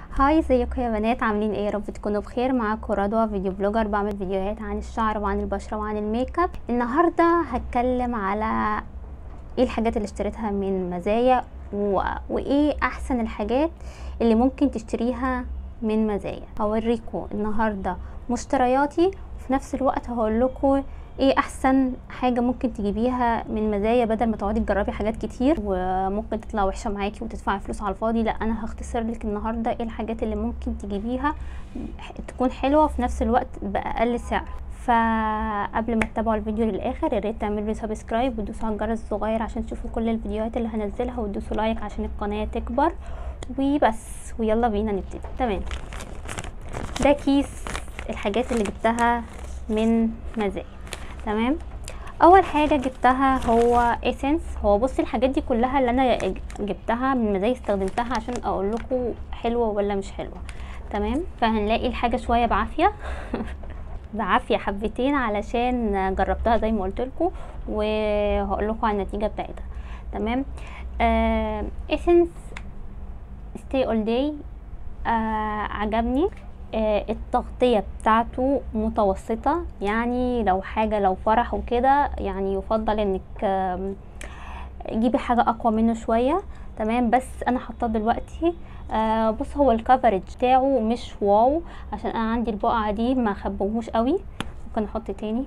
هاي ازيكم يا بنات عاملين ايه يا رب تكونوا بخير معاكم رضوى فيديو بلوجر بعمل فيديوهات عن الشعر وعن البشره وعن الميك اب النهارده هتكلم على ايه الحاجات اللي اشتريتها من مزايا و... وايه احسن الحاجات اللي ممكن تشتريها من مزايا هوريكم النهارده مشترياتي وفي نفس الوقت هقول لكم ايه احسن حاجة ممكن تجيبيها من مزايا بدل ما تقعدي تجربي حاجات كتير وممكن تطلع وحشة معاكي وتدفعي فلوس على الفاضي لا انا هختصر لك النهاردة ايه الحاجات اللي ممكن تجيبيها تكون حلوة في نفس الوقت باقل سعر فقبل ما تتابعوا الفيديو للاخر يا ريت تعملوا سبسكرايب وتدوسوا على الجرس الصغير عشان تشوفوا كل الفيديوهات اللي هنزلها وتدوسوا لايك عشان القناه تكبر وبس ويلا بينا نبتدي تمام ده كيس الحاجات اللي جبتها من مزايا تمام اول حاجه جبتها هو اسنس هو بصي الحاجات دي كلها اللي انا جبتها من مزايا استخدمتها عشان اقول لكم حلوه ولا مش حلوه تمام فهنلاقي الحاجه شويه بعافيه بعافيه حبتين علشان جربتها زي ما قلت لكم وهقول لكم على النتيجه بتاعتها تمام آه اسنس ستي اول داي عجبني آه التغطية بتاعته متوسطة يعني لو حاجة لو فرح وكده يعني يفضل انك آه جيبي حاجة اقوى منه شوية تمام بس انا حطاه دلوقتي آه بص هو الكفرج بتاعه مش واو عشان انا عندي البقعة دي ما خبوهوش قوي ممكن احط تاني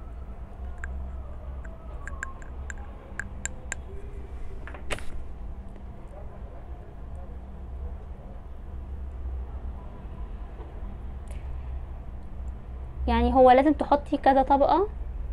يعني هو لازم تحطي كذا طبقة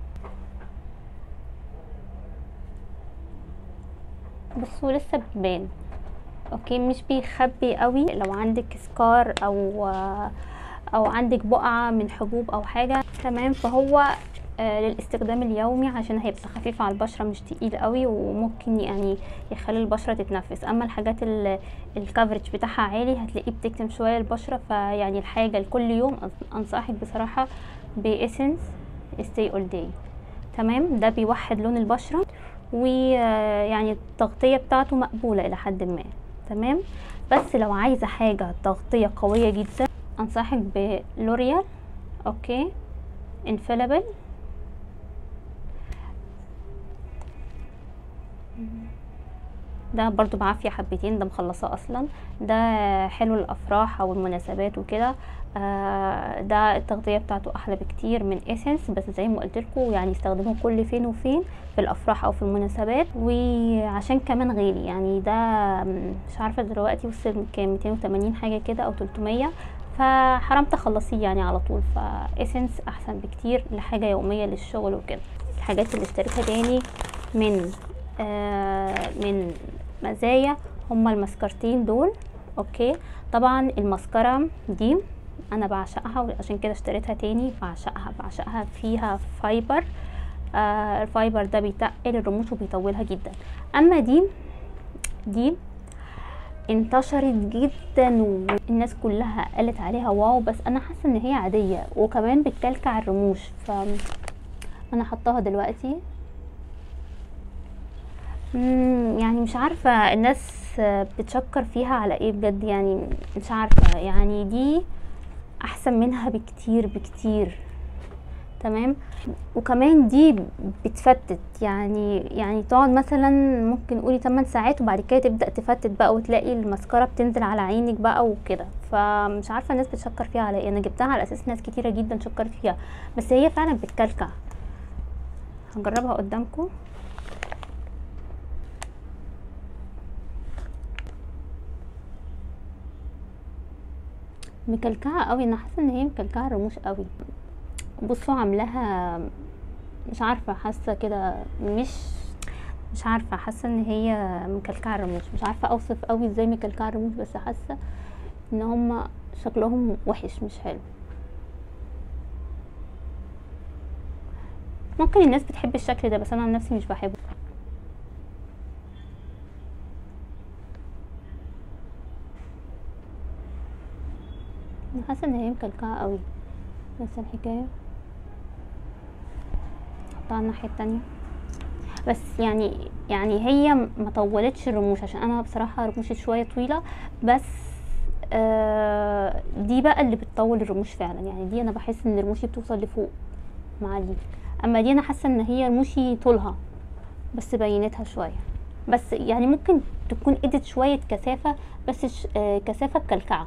بصوا لسه بتبان اوكي مش بيخبي قوي لو عندك سكار او او عندك بقعة من حبوب او حاجة تمام فهو آه للاستخدام اليومي عشان هيبقى خفيف على البشرة مش تقيل قوي وممكن يعني يخلي البشرة تتنفس اما الحاجات الكفرج بتاعها عالي هتلاقيه بتكتم شوية البشرة فيعني الحاجة لكل يوم انصحك بصراحة باسنس ستي اول داي تمام ده بيوحد لون البشرة ويعني التغطية بتاعته مقبولة الى حد ما تمام بس لو عايزة حاجة تغطية قوية جدا انصحك بلوريال اوكي انفلبل ده برضو بعافية حبتين ده مخلصاه اصلا ده حلو للافراح او المناسبات وكده آه ده التغطية بتاعته احلى بكتير من اسنس بس زي ما قلت لكم يعني استخدموه كل فين وفين في الافراح او في المناسبات وعشان كمان غالي يعني ده مش عارفة دلوقتي وصل كام 280 حاجة كده او 300 فحرام تخلصيه يعني على طول فاسنس احسن بكتير لحاجة يومية للشغل وكده الحاجات اللي اشتريتها تاني من آه من مزايا هما المسكرتين دول اوكي طبعا المسكرة دي انا بعشقها وعشان كده اشتريتها تاني بعشقها بعشقها فيها فايبر آه الفايبر ده بيتقل الرموش وبيطولها جدا اما دي دي انتشرت جدا والناس كلها قالت عليها واو بس انا حاسه ان هي عاديه وكمان بتكلكع الرموش ف انا حطاها دلوقتي يعني مش عارفة الناس بتشكر فيها على ايه بجد يعني مش عارفة يعني دي احسن منها بكتير بكتير تمام وكمان دي بتفتت يعني يعني تقعد مثلا ممكن قولي 8 ساعات وبعد كده تبدا تفتت بقى وتلاقي المسكره بتنزل على عينك بقى وكده فمش عارفه الناس بتشكر فيها على ايه انا جبتها على اساس ناس كتيره جدا شكرت فيها بس هي فعلا بتكلكع هجربها قدامكم مكلكعه قوي انا حاسه ان هي مكلكعه الرموش قوي بصوا عاملاها مش عارفه حاسه كده مش مش عارفه حاسه ان هي مكلكعه الرموش مش عارفه اوصف قوي ازاي مكلكعه الرموش بس حاسه ان هما شكلهم وحش مش حلو ممكن الناس بتحب الشكل ده بس انا عن نفسي مش بحبه انا حاسه ان هي مكلكعه قوي بس الحكايه احطها الناحيه التانية بس يعني يعني هي ما طولتش الرموش عشان انا بصراحه رموشي شويه طويله بس آه دي بقى اللي بتطول الرموش فعلا يعني دي انا بحس ان رموشي بتوصل لفوق مع دي اما دي انا حاسه ان هي رموشي طولها بس بينتها شويه بس يعني ممكن تكون ادت شويه كثافه بس ش... آه كثافه مكلكعه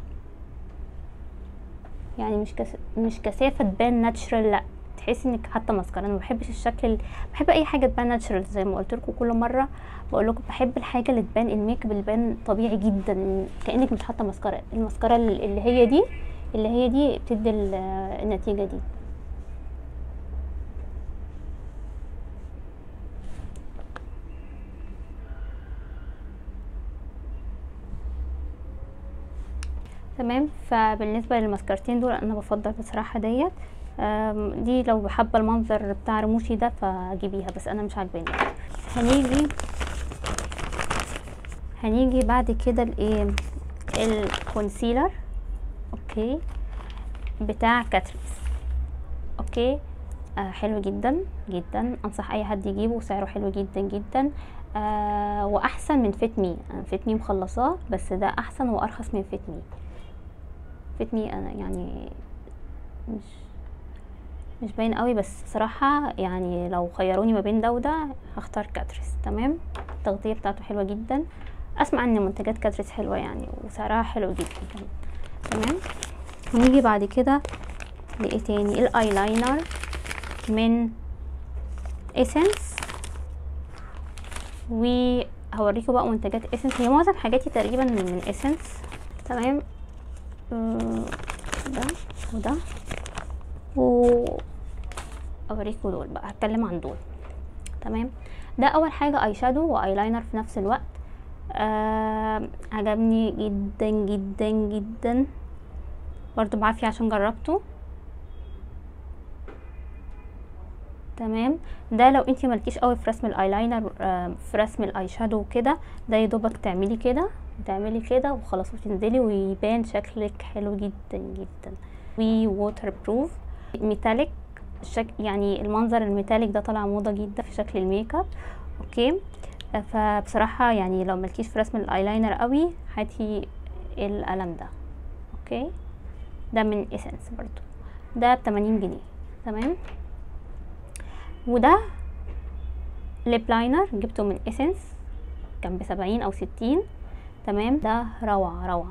يعني مش كس... مش كثافه تبان ناتشرال لا تحسي انك حاطه ماسكارا انا ما بحبش الشكل ال... بحب اي حاجه تبان ناتشرال زي ما قلت لكم كل مره بقول لكم بحب الحاجه اللي تبان الميك اب اللي تبان طبيعي جدا كانك مش حاطه ماسكارا الماسكارا اللي هي دي اللي هي دي بتدي ال- النتيجه دي تمام فبالنسبه للماسكارتين دول انا بفضل بصراحه ديت أم، دي لو حابه المنظر بتاع رموشي ده فجيبيها بس انا مش عاجباني هنيجي هنيجي بعد كده الايه الكونسيلر اوكي بتاع كاتريكس اوكي آه حلو جدا جدا انصح اي حد يجيبه وسعره حلو جدا جدا آه واحسن من فيت مي انا فيت مي مخلصاه بس ده احسن وارخص من فيت مي فيت مي انا يعني مش مش باين قوي بس بصراحة يعني لو خيروني ما بين ده وده هختار كاتريس تمام التغطية بتاعته حلوة جدا اسمع ان منتجات كاتريس حلوة يعني وسعرها حلو جدا تمام هنيجي بعد كده لايه تاني الايلاينر من اسنس وهوريكم بقى منتجات اسنس هي معظم حاجاتي تقريبا من اسنس تمام آه، ده وده و اوريكم دول بقى هتكلم عن دول تمام ده اول حاجه اي شادو وايلاينر في نفس الوقت آه عجبني جدا جدا جدا برضو بعافية عشان جربته تمام ده لو انتي مالكيش قوي في رسم الايلاينر آه، في رسم الاي شادو وكده ده يدوبك تعملي كده وتعملي كده وخلاص وتنزلي ويبان شكلك حلو جدا جدا وي ووتر بروف ميتاليك الشك... يعني المنظر الميتاليك ده طالع موضه جدا في شكل الميك اب اوكي آه، فبصراحه يعني لو مالكيش في رسم الايلاينر قوي هاتي القلم ده اوكي ده من اسنس برضو ده ب 80 جنيه تمام وده ليب لاينر جبته من اسنس كان بسبعين او ستين تمام ده روعة روعة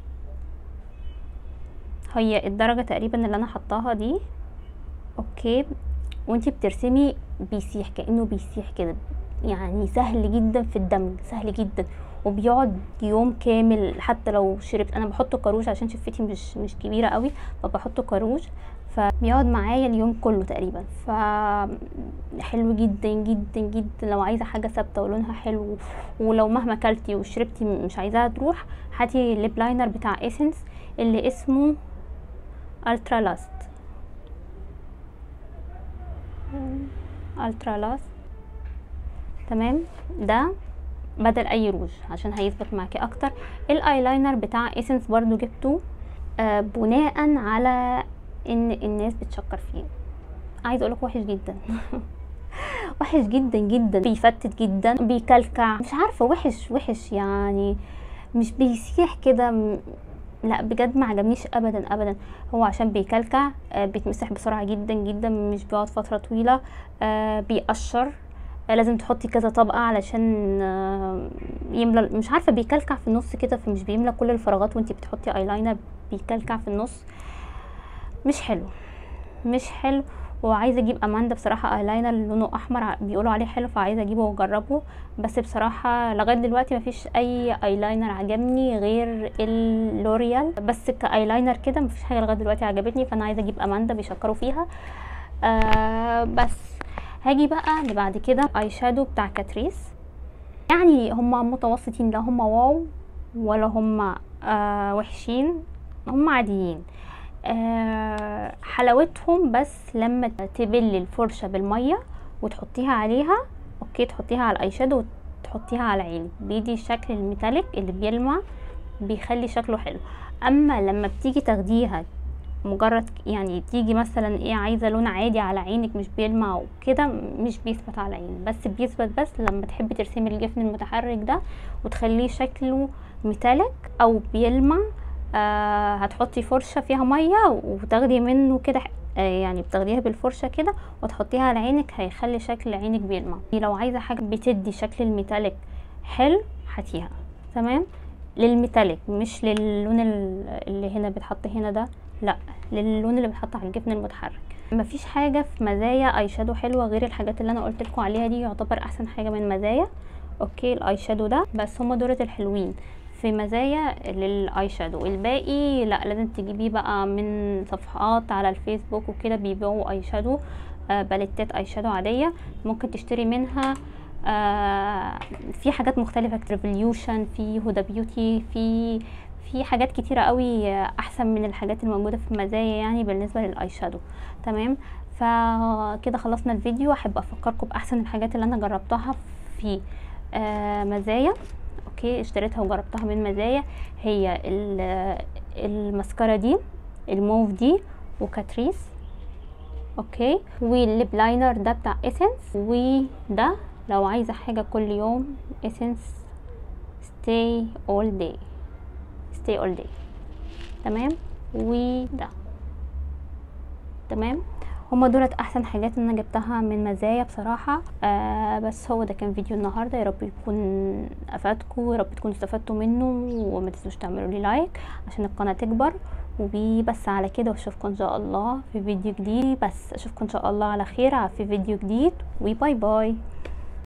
هي الدرجة تقريبا اللي انا حطاها دي اوكي وانتي بترسمي بيسيح كأنه بيسيح كده يعني سهل جدا في الدمج سهل جدا وبيقعد يوم كامل حتى لو شربت انا بحط كاروج عشان شفتي مش مش كبيره قوي فبحط كاروج فبيقعد معايا اليوم كله تقريبا ف حلو جدا جدا جدا لو عايزه حاجه ثابته ولونها حلو ولو مهما كلتي وشربتي مش عايزاها تروح هاتي الليب لاينر بتاع اسنس اللي اسمه الترا لاست الترا لاست تمام ده بدل اي روج عشان هيثبت معاكي اكتر الايلاينر بتاع اسنس برضو جبته آه بناء على ان الناس بتشكر فيه عايزه اقولك وحش جدا وحش جدا جدا بيفتت جدا بيكلكع مش عارفه وحش وحش يعني مش بيسيح كده م- لا بجد ما عجبنيش ابدا ابدا هو عشان بيكلكع آه، بيتمسح بسرعه جدا جدا مش بيقعد فتره طويله آه، بيقشر آه، لازم تحطي كذا طبقه علشان آه، يملى مش عارفه بيكلكع في النص كده فمش بيملى كل الفراغات وانتي بتحطي ايلاينر بيكلكع في النص مش حلو مش حلو وعايزه اجيب اماندا بصراحه ايلاينر لونه احمر ع- بيقولوا عليه حلو فعايزه اجيبه واجربه بس بصراحه لغايه دلوقتي مفيش اي ايلاينر عجبني غير اللوريال بس كايلاينر كده مفيش حاجه لغايه دلوقتي عجبتني فانا عايزه اجيب اماندا بيشكروا فيها آه بس هاجي بقى اللي بعد كده اي شادو بتاع كاتريس يعني هما متوسطين لا هما واو ولا هما آه وحشين هما عاديين آه حلاوتهم بس لما تبلي الفرشة بالمية وتحطيها عليها اوكي تحطيها على الاي شادو وتحطيها على عينك بيدي الشكل الميتاليك اللي بيلمع بيخلي شكله حلو اما لما بتيجي تاخديها مجرد يعني تيجي مثلا ايه عايزه لون عادي على عينك مش بيلمع وكده مش بيثبت على عينك بس بيثبت بس لما تحبي ترسمي الجفن المتحرك ده وتخليه شكله ميتاليك او بيلمع آه هتحطي فرشه فيها ميه وتاخدي منه كده آه يعني بتاخديها بالفرشه كده وتحطيها على عينك هيخلي شكل عينك بيلمع لو عايزه حاجه بتدي شكل الميتاليك حلو هاتيها تمام للميتاليك مش للون اللي هنا بيتحط هنا ده لا للون اللي بيتحط على الجبن المتحرك مفيش حاجه في مزايا اي شادو حلوه غير الحاجات اللي انا قلت لكم عليها دي يعتبر احسن حاجه من مزايا اوكي الاي شادو ده بس هما دولت الحلوين في مزايا للاي شادو الباقي لا لازم تجيبيه بقى من صفحات على الفيسبوك وكده بيبيعوا اي شادو آه باليتات اي شادو عاديه ممكن تشتري منها آه في حاجات مختلفه ريفوليوشن في هدى بيوتي في في حاجات كتيرة قوي احسن من الحاجات الموجودة في المزايا يعني بالنسبة للاي شادو تمام فكده خلصنا الفيديو احب افكركم باحسن الحاجات اللي انا جربتها في آه مزايا اوكي اشتريتها وجربتها من مزايا هي المسكرة دي الموف دي وكاتريس اوكي والليب لاينر ده بتاع اسنس وده لو عايزة حاجة كل يوم اسنس stay all day stay all day تمام وده تمام هما دولت احسن حاجات انا جبتها من مزايا بصراحة آه بس هو ده كان فيديو النهاردة يا رب يكون افادكم يا رب تكونوا استفدتوا منه وما تنسوش تعملوا لي لايك عشان القناة تكبر وبس على كده واشوفكم ان شاء الله في فيديو جديد بس اشوفكم ان شاء الله على خير في فيديو جديد وباي باي